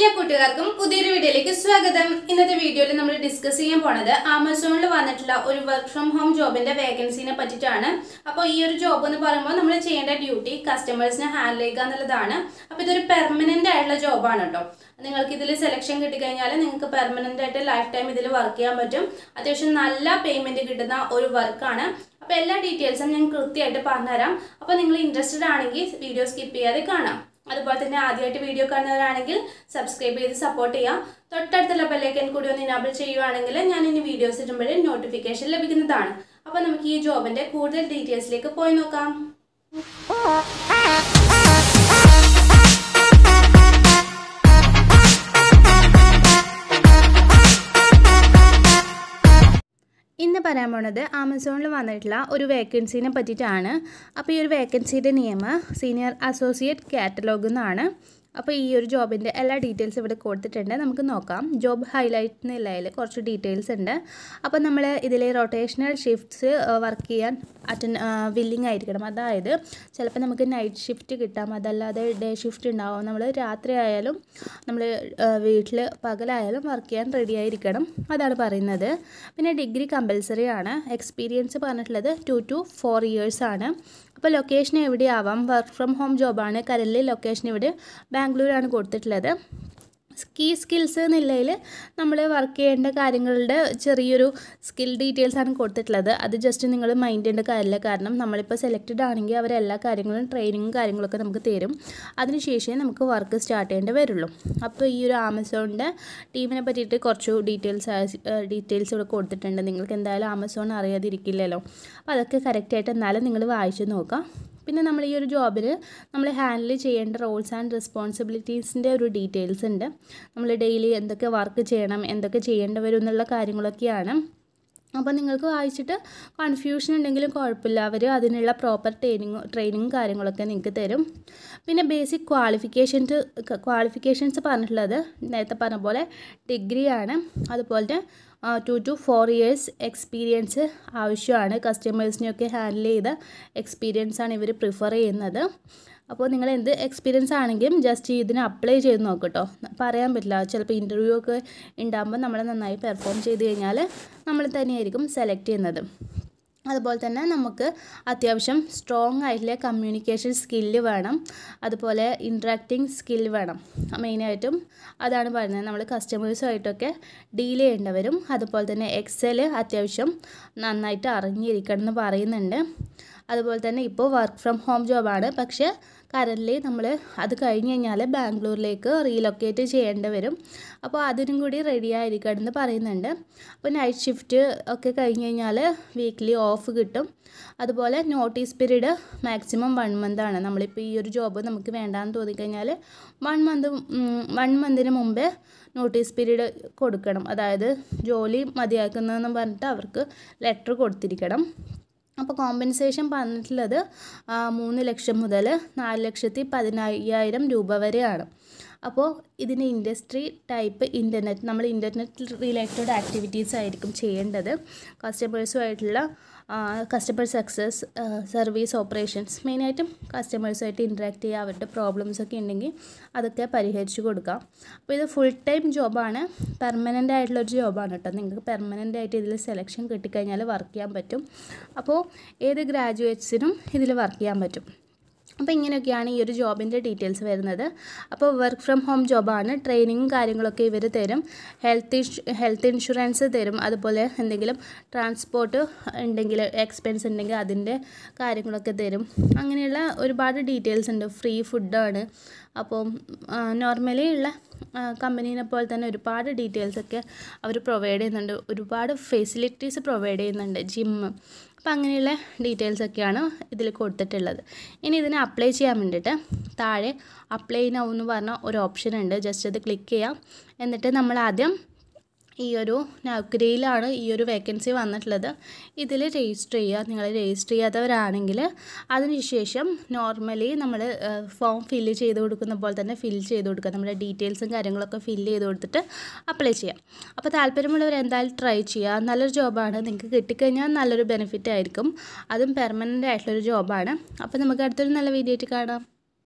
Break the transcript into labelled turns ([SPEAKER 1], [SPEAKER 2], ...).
[SPEAKER 1] എല്ലാ കൂട്ടുകാർക്കും പുതിയൊരു വീഡിയോയിലേക്ക് സ്വാഗതം ഇന്നത്തെ വീഡിയോയിൽ നമ്മൾ ഡിസ്കസ് ചെയ്യാൻ പോണത് ആമസോണിൽ വന്നിട്ടുള്ള ഒരു വർക്ക് ഫ്രം ഹോം ജോബിന്റെ വേക്കൻസിനെ പറ്റിയിട്ടാണ് അപ്പോൾ ഈ ഒരു ജോബ് എന്ന് പറയുമ്പോൾ നമ്മൾ ചെയ്യേണ്ട ഡ്യൂട്ടി കസ്റ്റമേഴ്സിനെ ഹാൻഡിൽ ചെയ്യുക എന്നുള്ളതാണ് അപ്പോൾ ഇതൊരു പെർമനന്റ് ആയിട്ടുള്ള ജോബാണ് കേട്ടോ നിങ്ങൾക്ക് ഇതിൽ സെലക്ഷൻ കിട്ടിക്കഴിഞ്ഞാൽ നിങ്ങൾക്ക് പെർമനന്റ് ആയിട്ട് ലൈഫ് ടൈം ഇതിൽ വർക്ക് ചെയ്യാൻ പറ്റും അത്യാവശ്യം നല്ല പേയ്മെന്റ് കിട്ടുന്ന ഒരു വർക്കാണ് അപ്പോൾ എല്ലാ ഡീറ്റെയിൽസും ഞാൻ കൃത്യമായിട്ട് പറഞ്ഞുതരാം അപ്പോൾ നിങ്ങൾ ഇൻട്രസ്റ്റഡ് ആണെങ്കിൽ വീഡിയോ സ്കിപ്പ് ചെയ്യാതെ കാണാം അതുപോലെ തന്നെ ആദ്യമായിട്ട് വീഡിയോ കാണുന്നവരാണെങ്കിൽ സബ്സ്ക്രൈബ് ചെയ്ത് സപ്പോർട്ട് ചെയ്യാം തൊട്ടടുത്തുള്ള ബെല്ലൈക്കൻ കൂടി ഒന്ന് ഇനാബിൾ ചെയ്യുവാണെങ്കിൽ ഞാൻ ഇനി വീഡിയോസ് ഇടുമ്പോഴേ നോട്ടിഫിക്കേഷൻ ലഭിക്കുന്നതാണ് അപ്പോൾ നമുക്ക് ഈ ജോബിൻ്റെ കൂടുതൽ ഡീറ്റെയിൽസിലേക്ക് പോയി നോക്കാം ഇന്ന് പറയാൻ പോണത് ആമസോണിൽ വന്നിട്ടുള്ള ഒരു വേക്കൻസിനെ പറ്റിയിട്ടാണ് അപ്പോൾ ഈ ഒരു വേക്കൻസിയുടെ നിയമം സീനിയർ അസോസിയേറ്റ് കാറ്റലോഗ് എന്നാണ് അപ്പോൾ ഈ ഒരു ജോബിൻ്റെ എല്ലാ ഡീറ്റെയിൽസ് ഇവിടെ കൊടുത്തിട്ടുണ്ട് നമുക്ക് നോക്കാം ജോബ് ഹൈലൈറ്റ് എന്നുള്ളതിൽ കുറച്ച് ഡീറ്റെയിൽസ് ഉണ്ട് അപ്പോൾ നമ്മൾ ഇതിൽ റൊട്ടേഷണൽ ഷിഫ്റ്റ്സ് വർക്ക് ചെയ്യാൻ അറ്റൻ വില്ലിംഗ് ആയിരിക്കണം അതായത് ചിലപ്പോൾ നമുക്ക് നൈറ്റ് ഷിഫ്റ്റ് കിട്ടാം അതല്ലാതെ ഡേ ഷിഫ്റ്റ് ഉണ്ടാവും നമ്മൾ രാത്രി ആയാലും നമ്മൾ വീട്ടിൽ പകലായാലും വർക്ക് ചെയ്യാൻ റെഡി ആയിരിക്കണം അതാണ് പറയുന്നത് പിന്നെ ഡിഗ്രി കമ്പൽസറി ആണ് എക്സ്പീരിയൻസ് പറഞ്ഞിട്ടുള്ളത് ടു ടു ഫോർ ഇയേഴ്സ് ആണ് അപ്പോൾ ലൊക്കേഷൻ എവിടെയാവാം വർക്ക് ഫ്രം ഹോം ജോബാണ് കരളിലെ ലൊക്കേഷൻ ഇവിടെ ബാംഗ്ലൂരാണ് കൊടുത്തിട്ടുള്ളത് കീ സ്കിൽസ് എന്നുള്ളതിൽ നമ്മൾ വർക്ക് ചെയ്യേണ്ട കാര്യങ്ങളുടെ ചെറിയൊരു സ്കിൽ ഡീറ്റെയിൽസ് ആണ് കൊടുത്തിട്ടുള്ളത് അത് ജസ്റ്റ് നിങ്ങൾ മൈൻഡ് ചെയ്യേണ്ട കാര്യമില്ല കാരണം നമ്മളിപ്പോൾ സെലക്റ്റഡ് ആണെങ്കിൽ അവർ എല്ലാ കാര്യങ്ങളും ട്രെയിനിങ്ങും കാര്യങ്ങളൊക്കെ നമുക്ക് തരും അതിനുശേഷമേ നമുക്ക് വർക്ക് സ്റ്റാർട്ട് ചെയ്യേണ്ടി വരുള്ളൂ അപ്പോൾ ഈ ഒരു ആമസോണിൻ്റെ ടീമിനെ പറ്റിയിട്ട് കുറച്ച് ഡീറ്റെയിൽസ് ഡീറ്റെയിൽസ് ഇവിടെ കൊടുത്തിട്ടുണ്ട് നിങ്ങൾക്ക് എന്തായാലും ആമസോൺ അറിയാതിരിക്കില്ലല്ലോ അപ്പോൾ അതൊക്കെ കറക്റ്റായിട്ട് എന്നാലും നിങ്ങൾ വായിച്ചു നോക്കാം പിന്നെ നമ്മൾ ഈ ഒരു ജോബിൽ നമ്മൾ ഹാൻഡിൽ ചെയ്യേണ്ട റോൾസ് ആൻഡ് റെസ്പോൺസിബിലിറ്റീസിൻ്റെ ഒരു ഡീറ്റെയിൽസ് ഉണ്ട് നമ്മൾ ഡെയിലി എന്തൊക്കെ വർക്ക് ചെയ്യണം എന്തൊക്കെ ചെയ്യേണ്ടി വരും എന്നുള്ള കാര്യങ്ങളൊക്കെയാണ് അപ്പോൾ നിങ്ങൾക്ക് വായിച്ചിട്ട് കൺഫ്യൂഷൻ ഉണ്ടെങ്കിലും കുഴപ്പമില്ല അവർ അതിനുള്ള പ്രോപ്പർ ട്രെയിനിങ് ട്രെയിനിങ് കാര്യങ്ങളൊക്കെ നിങ്ങൾക്ക് തരും പിന്നെ ബേസിക് ക്വാളിഫിക്കേഷൻസ് ക്വാളിഫിക്കേഷൻസ് പറഞ്ഞിട്ടുള്ളത് നേരത്തെ പറഞ്ഞ പോലെ ഡിഗ്രിയാണ് അതുപോലെ two to four years experience ആവശ്യമാണ് കസ്റ്റമേഴ്സിനെയൊക്കെ ഹാൻഡിൽ ചെയ്ത എക്സ്പീരിയൻസ് ആണ് ഇവർ പ്രിഫർ ചെയ്യുന്നത് അപ്പോൾ നിങ്ങൾ എന്ത് എക്സ്പീരിയൻസ് ആണെങ്കിലും ജസ്റ്റ് ഇതിന് അപ്ലൈ ചെയ്ത് നോക്കട്ടോ പറയാൻ പറ്റില്ല ചിലപ്പോൾ ഇൻ്റർവ്യൂ ഒക്കെ ഉണ്ടാകുമ്പോൾ നമ്മൾ നന്നായി പെർഫോം ചെയ്ത് കഴിഞ്ഞാൽ നമ്മൾ തന്നെയായിരിക്കും സെലക്ട് ചെയ്യുന്നത് അതുപോലെ തന്നെ നമുക്ക് അത്യാവശ്യം സ്ട്രോങ് ആയിട്ടുള്ള കമ്മ്യൂണിക്കേഷൻ സ്കില്ല് വേണം അതുപോലെ ഇൻട്രാക്റ്റിംഗ് സ്കിൽ വേണം മെയിനായിട്ടും അതാണ് പറയുന്നത് നമ്മൾ കസ്റ്റമേഴ്സുമായിട്ടൊക്കെ ഡീൽ ചെയ്യേണ്ടവരും അതുപോലെ തന്നെ എക്സൽ അത്യാവശ്യം നന്നായിട്ട് അറിഞ്ഞിരിക്കണം എന്ന് പറയുന്നുണ്ട് അതുപോലെ തന്നെ ഇപ്പോൾ വർക്ക് ഫ്രം ഹോം ജോബാണ് പക്ഷേ കറൻ്റ് നമ്മൾ അത് കഴിഞ്ഞ് കഴിഞ്ഞാൽ ബാംഗ്ലൂരിലേക്ക് റീലൊക്കേറ്റ് ചെയ്യേണ്ടി വരും അപ്പോൾ അതിനും കൂടി റെഡി ആയിരിക്കണം എന്ന് പറയുന്നുണ്ട് അപ്പോൾ നൈറ്റ് ഷിഫ്റ്റ് ഒക്കെ കഴിഞ്ഞ് കഴിഞ്ഞാൽ വീക്ക്ലി ഓഫ് കിട്ടും അതുപോലെ നോട്ടീസ് പീരീഡ് മാക്സിമം വൺ മന്താണ് നമ്മളിപ്പോൾ ഈ ഒരു ജോബ് നമുക്ക് വേണ്ടാന്ന് തോന്നിക്കഴിഞ്ഞാൽ വൺ മന്ത് വൺ മന്തിന് മുമ്പേ നോട്ടീസ് പീരീഡ് കൊടുക്കണം അതായത് ജോലി മതിയാക്കുന്നതെന്ന് പറഞ്ഞിട്ട് അവർക്ക് ലെറ്റർ കൊടുത്തിരിക്കണം അപ്പോൾ കോമ്പൻസേഷൻ പറഞ്ഞിട്ടുള്ളത് മൂന്ന് ലക്ഷം മുതൽ നാല് ലക്ഷത്തി പതിനയ്യായിരം രൂപ വരെയാണ് അപ്പോൾ ഇതിന് ഇൻഡസ്ട്രി ടൈപ്പ് ഇൻ്റർനെറ്റ് നമ്മൾ ഇൻ്റർനെറ്റ് റിലേറ്റഡ് ആക്ടിവിറ്റീസ് ആയിരിക്കും ചെയ്യേണ്ടത് കസ്റ്റമേഴ്സുമായിട്ടുള്ള കസ്റ്റമർ സക്സസ് സർവീസ് ഓപ്പറേഷൻസ് മെയിനായിട്ടും കസ്റ്റമേഴ്സുമായിട്ട് ഇൻട്രാക്ട് ചെയ്യുക അവരുടെ പ്രോബ്ലംസ് ഒക്കെ ഉണ്ടെങ്കിൽ അതൊക്കെ പരിഹരിച്ചു കൊടുക്കാം അപ്പോൾ ഇത് ഫുൾ ടൈം ജോബാണ് പെർമനൻ്റ് ആയിട്ടുള്ളൊരു ജോബാണ് കേട്ടോ നിങ്ങൾക്ക് പെർമനൻ്റ് ആയിട്ട് ഇതിൽ സെലക്ഷൻ കിട്ടിക്കഴിഞ്ഞാൽ വർക്ക് ചെയ്യാൻ പറ്റും അപ്പോൾ ഏത് ഗ്രാജുവേറ്റ്സിനും ഇതിൽ വർക്ക് ചെയ്യാൻ പറ്റും അപ്പോൾ ഇങ്ങനെയൊക്കെയാണ് ഈ ഒരു ജോബിൻ്റെ ഡീറ്റെയിൽസ് വരുന്നത് അപ്പോൾ വർക്ക് ഫ്രം ഹോം ജോബാണ് ട്രെയിനിങ്ങും കാര്യങ്ങളൊക്കെ ഇവർ തരും ഹെൽത്ത് ഇൻഷു ഹെൽത്ത് ഇൻഷുറൻസ് തരും അതുപോലെ എന്തെങ്കിലും ട്രാൻസ്പോർട്ട് ഉണ്ടെങ്കിൽ എക്സ്പെൻസ് ഉണ്ടെങ്കിൽ അതിൻ്റെ കാര്യങ്ങളൊക്കെ തരും അങ്ങനെയുള്ള ഒരുപാട് ഡീറ്റെയിൽസ് ഉണ്ട് ഫ്രീ ഫുഡാണ് അപ്പോൾ നോർമലി ഉള്ള കമ്പനീനെ പോലെ തന്നെ ഒരുപാട് ഡീറ്റെയിൽസൊക്കെ അവർ പ്രൊവൈഡ് ചെയ്യുന്നുണ്ട് ഒരുപാട് ഫെസിലിറ്റീസ് പ്രൊവൈഡ് ചെയ്യുന്നുണ്ട് ജിമ്മ് അപ്പോൾ അങ്ങനെയുള്ള ഡീറ്റെയിൽസ് ഒക്കെയാണ് ഇതിൽ കൊടുത്തിട്ടുള്ളത് ഇനി ഇതിനെ അപ്ലൈ ചെയ്യാൻ വേണ്ടിയിട്ട് താഴെ അപ്ലൈ നൗ എന്ന് പറഞ്ഞ ഒരു ഓപ്ഷൻ ഉണ്ട് ജസ്റ്റ് അത് ക്ലിക്ക് ചെയ്യാം എന്നിട്ട് നമ്മൾ ആദ്യം ഈ ഒരു നൗക്കരിയിലാണ് ഈ ഒരു വേക്കൻസി വന്നിട്ടുള്ളത് ഇതിൽ രജിസ്റ്റർ ചെയ്യുക നിങ്ങൾ രജിസ്റ്റർ ചെയ്യാത്തവരാണെങ്കിൽ അതിനുശേഷം നോർമലി നമ്മൾ ഫോം ഫില്ല് ചെയ്ത് കൊടുക്കുന്ന പോലെ തന്നെ ഫിൽ ചെയ്ത് കൊടുക്കുക നമ്മുടെ ഡീറ്റെയിൽസും കാര്യങ്ങളൊക്കെ ഫില്ല് ചെയ്ത് കൊടുത്തിട്ട് അപ്ലൈ ചെയ്യാം അപ്പോൾ താല്പര്യമുള്ളവർ എന്തായാലും ട്രൈ ചെയ്യുക നല്ലൊരു ജോബാണ് നിങ്ങൾക്ക് കിട്ടിക്കഴിഞ്ഞാൽ നല്ലൊരു ബെനിഫിറ്റ് ആയിരിക്കും അതും പെർമനൻ്റ് ആയിട്ടുള്ളൊരു ജോബാണ് അപ്പോൾ നമുക്ക് അടുത്തൊരു നല്ല വീഡിയോ ആയിട്ട് കാണാം